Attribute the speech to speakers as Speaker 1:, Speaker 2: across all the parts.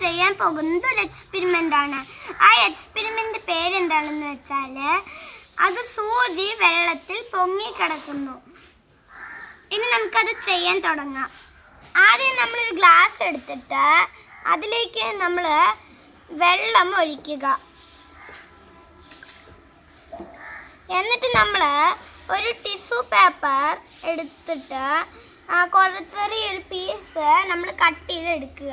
Speaker 1: ചെയ്യാൻ പോകുന്നത് ഒരു എക്സ്പെരിമെന്റ് ആണ് ആ എക്സ്പെരിമെന്റ് പേരെന്താണെന്ന് വെച്ചാല് അത് സൂചി വെള്ളത്തിൽ പൊങ്ങി കിടക്കുന്നു ഇനി നമുക്കത് ചെയ്യാൻ തുടങ്ങാം ആദ്യം നമ്മളൊരു ഗ്ലാസ് എടുത്തിട്ട് അതിലേക്ക് നമ്മൾ വെള്ളം ഒഴിക്കുക എന്നിട്ട് നമ്മൾ ഒരു ടിഷ്യൂ പേപ്പർ എടുത്തിട്ട് ആ കുറച്ച് ചെറിയൊരു പീസ് നമ്മൾ കട്ട് ചെയ്ത് എടുക്കുക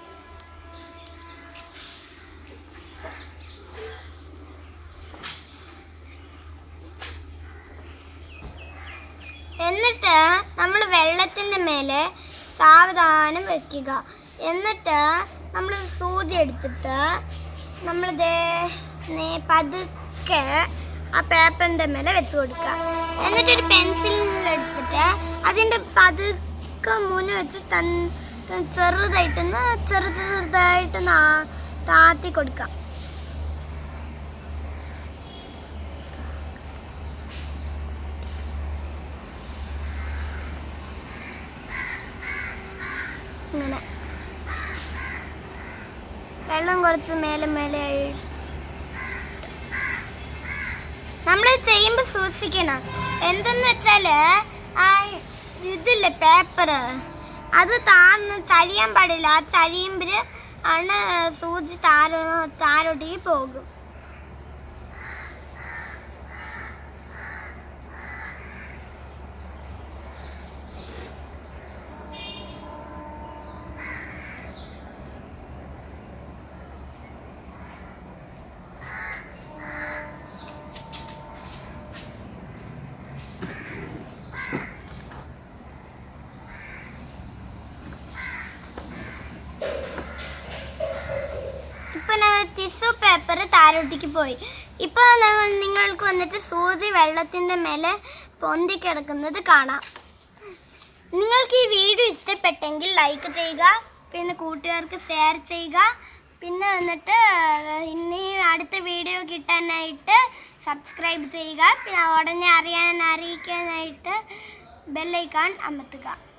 Speaker 1: എന്നിട്ട് നമ്മൾ വെള്ളത്തിൻ്റെ മേലെ സാവധാനം വെക്കുക എന്നിട്ട് നമ്മൾ സൂചി എടുത്തിട്ട് നമ്മൾ പതുക്കെ ആ പേപ്പറിൻ്റെ മേലെ വെച്ച് കൊടുക്കുക എന്നിട്ട് ഒരു പെൻസിൽ എടുത്തിട്ട് അതിൻ്റെ പതുക്കെ മുന്ന് വെച്ച് തൻ തൻ- ചെറുതായിട്ടൊന്ന് ചെറു ചെറുതായിട്ട് നാ- താത്തി കൊടുക്കാം ഇങ്ങനെ വെള്ളം കുറച്ച് മേലെ മേലെ ആയി നമ്മൾ ചെയ്യുമ്പോൾ സൂക്ഷിക്കണം എന്തെന്ന് വെച്ചാല് ആ ഇതില്ലേ പേപ്പർ അത് താന്ന് ചലിയാൻ പാടില്ല ആ ചലിയുമ്പോൾ ആണ് സൂചി താരോ താരോട്ടേക്ക് പോകും ഇപ്പൊ നമ്മൾ ടിഷ്യൂ പേപ്പർ താരോട്ടിക്ക് പോയി ഇപ്പൊ നമ്മൾ നിങ്ങൾക്ക് വന്നിട്ട് സൂചി വെള്ളത്തിന്റെ മേലെ പൊന്തി കിടക്കുന്നത് കാണാം നിങ്ങൾക്ക് ഈ വീഡിയോ ഇഷ്ടപ്പെട്ടെങ്കിൽ ലൈക്ക് ചെയ്യുക പിന്നെ കൂട്ടുകാർക്ക് ഷെയർ ചെയ്യുക പിന്നെ വന്നിട്ട് ഇനി അടുത്ത വീഡിയോ കിട്ടാനായിട്ട് സബ്സ്ക്രൈബ് ചെയ്യുക പിന്നെ ഉടനെ അറിയാൻ അറിയിക്കാനായിട്ട് ബെല്ലൈക്കാൺ അമർത്തുക